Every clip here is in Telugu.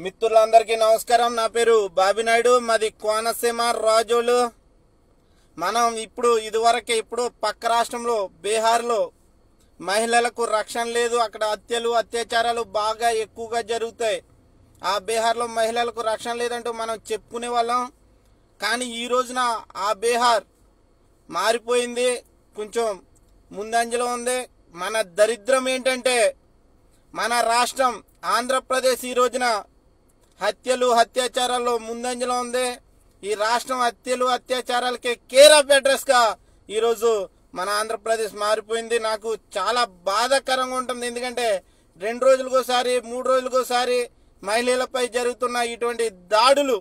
మిత్రులందరికీ నమస్కారం నా పేరు బాబినాయుడు మాది కోనసీమ రాజోలు మనం ఇప్పుడు ఇదివరకే ఇప్పుడు పక్క రాష్ట్రంలో బీహార్లో మహిళలకు రక్షణ లేదు అక్కడ హత్యలు అత్యాచారాలు బాగా ఎక్కువగా జరుగుతాయి ఆ బీహార్లో మహిళలకు రక్షణ లేదంటూ మనం చెప్పుకునే వాళ్ళం కానీ ఈ రోజున ఆ బీహార్ మారిపోయింది కొంచెం ముందంజలో ఉంది మన దరిద్రం ఏంటంటే మన రాష్ట్రం ఆంధ్రప్రదేశ్ ఈ రోజున హత్యలు అత్యాచారాల్లో ముందంజలో ఉంది ఈ రాష్ట్రం హత్యలు అత్యాచారాలకి కేర్ ఆఫ్ అడ్రస్ గా ఈరోజు మన ఆంధ్రప్రదేశ్ మారిపోయింది నాకు చాలా బాధాకరంగా ఉంటుంది ఎందుకంటే రెండు రోజులకోసారి మూడు రోజులకోసారి మహిళలపై జరుగుతున్న ఇటువంటి దాడులు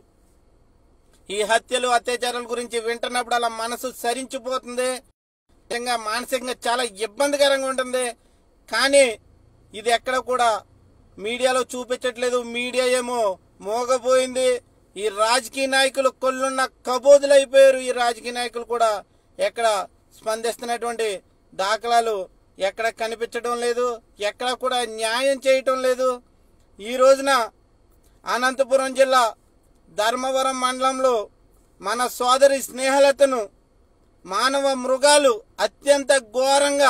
ఈ హత్యలు అత్యాచారాల గురించి వింటున్నప్పుడు అలా మనసు సరించిపోతుంది నిజంగా మానసికంగా చాలా ఇబ్బందికరంగా ఉంటుంది కానీ ఇది ఎక్కడ కూడా మీడియాలో చూపించట్లేదు మీడియా ఏమో మోగపోయింది ఈ రాజకీయ నాయకులు కొల్లున్న కబోదులైపోయారు ఈ రాజకీయ నాయకులు కూడా ఎక్కడ స్పందిస్తున్నటువంటి దాఖలాలు ఎక్కడ కనిపించడం లేదు ఎక్కడ కూడా న్యాయం చేయటం లేదు ఈ రోజున అనంతపురం జిల్లా ధర్మవరం మండలంలో మన సోదరి స్నేహలతను మానవ మృగాలు అత్యంత ఘోరంగా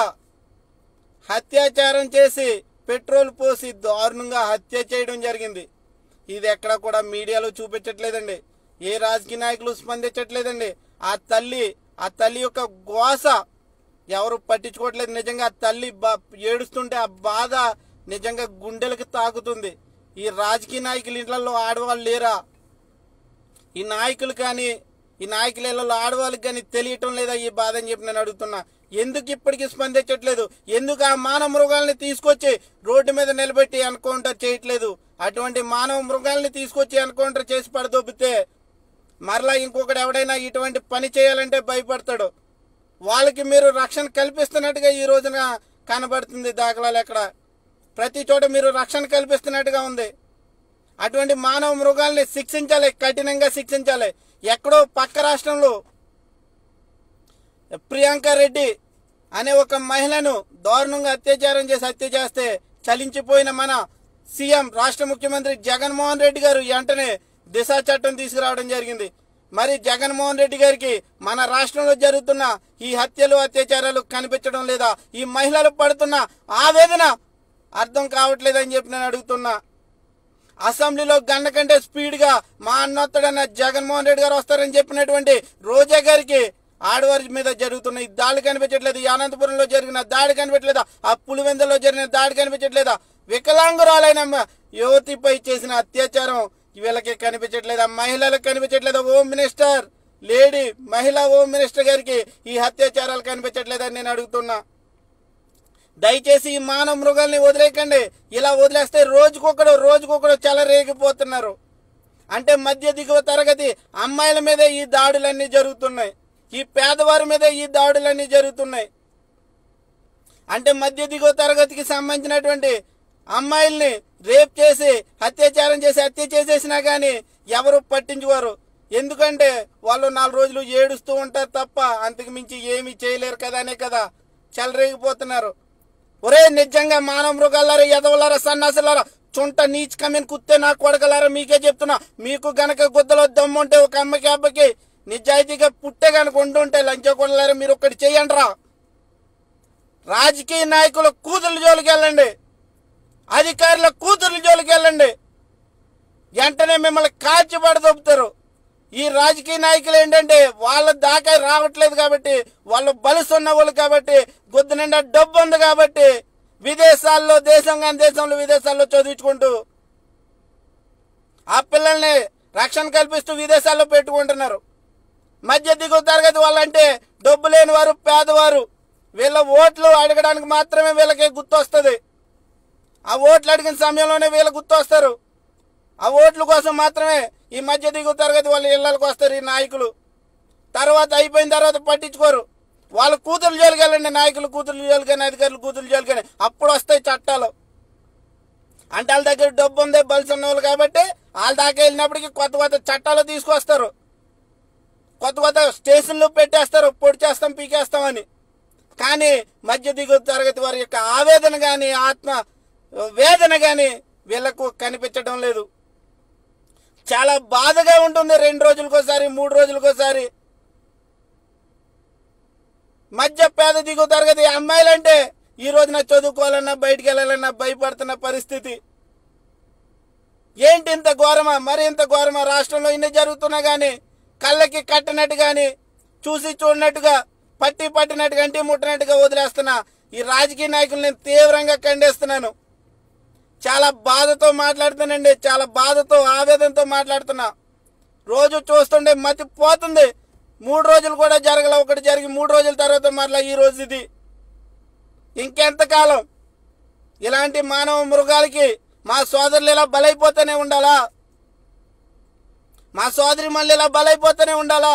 అత్యాచారం చేసి పెట్రోల్ పోసి దారుణంగా హత్య చేయడం జరిగింది ఇది ఎక్కడ కూడా మీడియాలో చూపించట్లేదండి ఏ రాజకీయ నాయకులు స్పందించట్లేదండి ఆ తల్లి ఆ తల్లి యొక్క గోస ఎవరు పట్టించుకోవట్లేదు నిజంగా ఆ తల్లి బా- ఏడుస్తుంటే ఆ బాధ నిజంగా గుండెలకు తాకుతుంది ఈ రాజకీయ నాయకుల ఇంట్లో ఆడవాళ్ళు లేరా ఈ నాయకులు కానీ ఈ నాయకుల ఇళ్లలో ఆడవాళ్ళకి కానీ తెలియటం లేదా ఈ బాధ అని చెప్పి నేను అడుగుతున్నా ఎందుకు ఇప్పటికీ స్పందించట్లేదు ఎందుకు ఆ మానవ మృగాల్ని తీసుకొచ్చి రోడ్డు మీద నిలబెట్టి ఎన్కౌంటర్ చేయట్లేదు అటువంటి మానవ మృగాల్ని తీసుకొచ్చి ఎన్కౌంటర్ చేసి పడదొబ్బితే మరలా ఇంకొకటి ఎవడైనా ఇటువంటి పని చేయాలంటే భయపడతాడు వాళ్ళకి మీరు రక్షణ కల్పిస్తున్నట్టుగా ఈ రోజున కనబడుతుంది దాఖలాలు ఎక్కడ ప్రతి చోట మీరు రక్షణ కల్పిస్తున్నట్టుగా ఉంది అటువంటి మానవ మృగాల్ని శిక్షించాలి కఠినంగా శిక్షించాలి ఎక్కడో పక్క రాష్ట్రంలో ప్రియాంక రెడ్డి అనే ఒక మహిళను దారుణంగా అత్యాచారం చేసి హత్య చేస్తే చలించిపోయిన మన సీఎం రాష్ట్ర ముఖ్యమంత్రి జగన్మోహన్ రెడ్డి గారు వెంటనే దిశ చట్టం తీసుకురావడం జరిగింది మరి జగన్మోహన్ రెడ్డి గారికి మన రాష్ట్రంలో జరుగుతున్న ఈ హత్యలు అత్యాచారాలు కనిపించడం లేదా ఈ మహిళలు పడుతున్న ఆవేదన అర్థం కావట్లేదని చెప్పి నేను అడుగుతున్నా అసెంబ్లీలో గంట కంటే స్పీడ్ గా మా అన్నొత్తడన్న జగన్మోహన్ రెడ్డి గారు వస్తారని చెప్పినటువంటి రోజా గారికి ఆడవారి మీద జరుగుతున్న ఈ దాడి కనిపించట్లేదు ఈ అనంతపురంలో జరిగిన దాడి కనిపించట్లేదా ఆ పులివెందులో జరిగిన దాడి కనిపించట్లేదా వికలాంగురాలైన మ- యువతిపై చేసిన అత్యాచారం వీళ్ళకి కనిపించట్లేదా మహిళలకు కనిపించట్లేదా హోమ్ మినిస్టర్ లేడీ మహిళా హోమ్ మినిస్టర్ గారికి ఈ అత్యాచారాలు కనిపించట్లేదని నేను అడుగుతున్నా దయచేసి ఈ మానవ మృగాల్ని వదిలేకండి ఇలా వదిలేస్తే రోజుకొకడు రోజుకొకడు చెలరేగిపోతున్నారు అంటే మధ్య దిగువ తరగతి అమ్మాయిల మీదే ఈ దాడులన్నీ జరుగుతున్నాయి ఈ పేదవారి మీదే ఈ దాడులన్నీ జరుగుతున్నాయి అంటే మధ్య దిగువ తరగతికి సంబంధించినటువంటి అమ్మాయిల్ని రేప్ చేసి అత్యాచారం చేసి హత్య చేసేసినా కానీ ఎవరు పట్టించుకోరు ఎందుకంటే వాళ్ళు నాలుగు రోజులు ఏడుస్తూ ఉంటారు తప్ప అంతకు మించి ఏమీ చేయలేరు కదా అనే కదా చెలరేగిపోతున్నారు ఒరే నిజంగా మానవ మృగాలారా ఎదవలారా సన్నాసులారా చుంట నీచ్ కమిన్ కుత్తే నా కొడకలారా మీకే చెప్తున్నా మీకు గనక గుద్దలో దమ్ముంటే ఒక అమ్మకి అబ్బకి నిజాయితీగా పుట్టే గనక ఉండుంటే లంచ కొడలారా మీరు ఒకటి చేయండి రా రాజకీయ నాయకుల కూతురు జోలికి వెళ్ళండి అధికారుల కూతురు జోలికి వెళ్ళండి వెంటనే మిమ్మల్ని కాల్చి పడదొప్పుతారు ఈ రాజకీయ నాయకులు ఏంటంటే వాళ్ళ దాకా రావట్లేదు కాబట్టి వాళ్ళు బలుసున్న వాళ్ళు కాబట్టి గుద్దు నిండా డబ్బు ఉంది కాబట్టి విదేశాల్లో దేశం కాని దేశంలో విదేశాల్లో చదివించుకుంటూ ఆ పిల్లల్ని రక్షణ కల్పిస్తూ విదేశాల్లో పెట్టుకుంటున్నారు మధ్య దిగువ తరగతి వాళ్ళంటే డబ్బు లేని వారు పేదవారు వీళ్ళ ఓట్లు అడగడానికి మాత్రమే వీళ్ళకి గుర్తొస్తుంది ఆ ఓట్లు అడిగిన సమయంలోనే వీళ్ళు గుర్తొస్తారు ఆ ఓట్ల కోసం మాత్రమే ఈ మధ్య దిగువ తరగతి వాళ్ళ ఇళ్ళకి వస్తారు ఈ నాయకులు తర్వాత అయిపోయిన తర్వాత పట్టించుకోరు వాళ్ళ కూతురు జోలికి వెళ్ళండి నాయకులు కూతురు జోలికని అధికారులు కూతురు జోలికని అప్పుడు వస్తాయి చట్టాలు అంటే వాళ్ళ దగ్గర డబ్బు ఉంది బలిసి ఉన్న వాళ్ళు కాబట్టి వాళ్ళ దాకా వెళ్ళినప్పటికీ కొత్త కొత్త చట్టాలు తీసుకొస్తారు కొత్త కొత్త స్టేషన్లు పెట్టేస్తారు పొడి చేస్తాం పీకేస్తామని కానీ మధ్య దిగువ తరగతి వారి యొక్క ఆవేదన కానీ ఆత్మ వేదన కానీ వీళ్లకు కనిపించడం లేదు చాలా బాధగా ఉంటుంది రెండు రోజులకోసారి మూడు రోజులకోసారి మధ్య పేద దిగువ తరగతి అమ్మాయిలంటే ఈ రోజున చదువుకోవాలన్నా బయటికి వెళ్ళాలన్నా భయపడుతున్న పరిస్థితి ఏంటి ఇంత ఘోరమా మరి ఇంత ఘోరమా రాష్ట్రంలో ఇన్ని జరుగుతున్నా గానీ కళ్ళకి కట్టినట్టు గాని చూసి చూడనట్టుగా పట్టి పట్టినట్టుగా అంటి ముట్టినట్టుగా వదిలేస్తున్నా ఈ రాజకీయ నాయకులు నేను తీవ్రంగా ఖండిస్తున్నాను చాలా బాధతో మాట్లాడుతానండి చాలా బాధతో ఆవేదనతో మాట్లాడుతున్నా రోజు చూస్తుంటే మతి పోతుంది మూడు రోజులు కూడా జరగల ఒకటి జరిగి మూడు రోజుల తర్వాత మరలా ఈ రోజు ఇది ఇంకెంతకాలం ఇలాంటి మానవ మృగాలకి మా సోదరులు ఇలా బలైపోతూనే ఉండాలా మా సోదరి మళ్ళీ ఇలా బలైపోతూనే ఉండాలా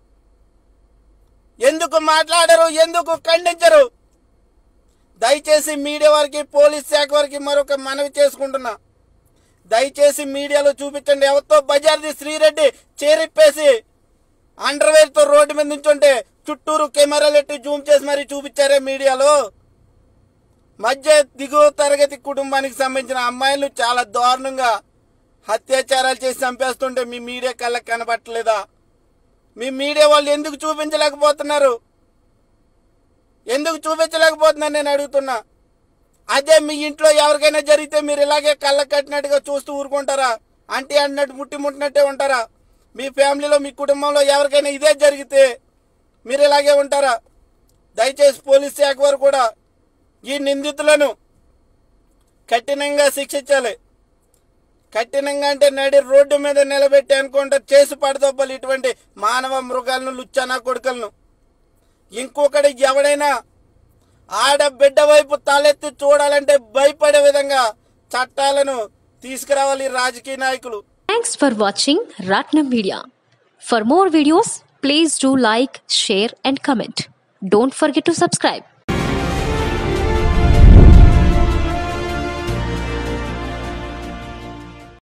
ఎందుకు మాట్లాడరు ఎందుకు ఖండించరు దయచేసి మీడియా వారికి పోలీస్ శాఖ వారికి మరొక మనవి చేసుకుంటున్నా దయచేసి మీడియాలో చూపించండి ఎవరితో బజార్ది శ్రీరెడ్డి చేరిప్పేసి అండర్వేర్ తో రోడ్డు మీద నుంచుంటే చుట్టూరు కెమెరాలు ఎట్టి జూమ్ చేసి మరీ చూపించారే మీడియాలో మధ్య దిగువ తరగతి కుటుంబానికి సంబంధించిన అమ్మాయిలు చాలా దారుణంగా అత్యాచారాలు చేసి చంపేస్తుంటే మీ మీడియా కళ్ళకి కనబట్టలేదా మీ మీడియా వాళ్ళు ఎందుకు చూపించలేకపోతున్నారు ఎందుకు చూపించలేకపోతున్నారు నేను అడుగుతున్నా అదే మీ ఇంట్లో ఎవరికైనా జరిగితే మీరు ఇలాగే కళ్ళ కట్టినట్టుగా చూస్తూ ఊరుకుంటారా అంటే అన్నట్టు ముట్టి ముట్టినట్టే ఉంటారా మీ ఫ్యామిలీలో మీ కుటుంబంలో ఎవరికైనా ఇదే జరిగితే మీరు ఇలాగే ఉంటారా దయచేసి పోలీస్ శాఖ వారు కూడా ఈ నిందితులను కఠినంగా శిక్షించాలి కఠినంగా అంటే నడి రోడ్డు మీద నిలబెట్టి అనుకుంటే చేసి పడదొబ్బలు ఇటువంటి మానవ మృగాలను లుచ్చానా కొడుకలను ఇంకొకటి ఎవడైనా ఆడ బిడ్డ వైపు తలెత్తి చూడాలంటే భయపడే విధంగా చట్టాలను తీసుకురావాలి ఈ రాజకీయ నాయకులు Thanks for watching Ratnam Media. For more videos, please do like, share, and comment. Don't forget to subscribe.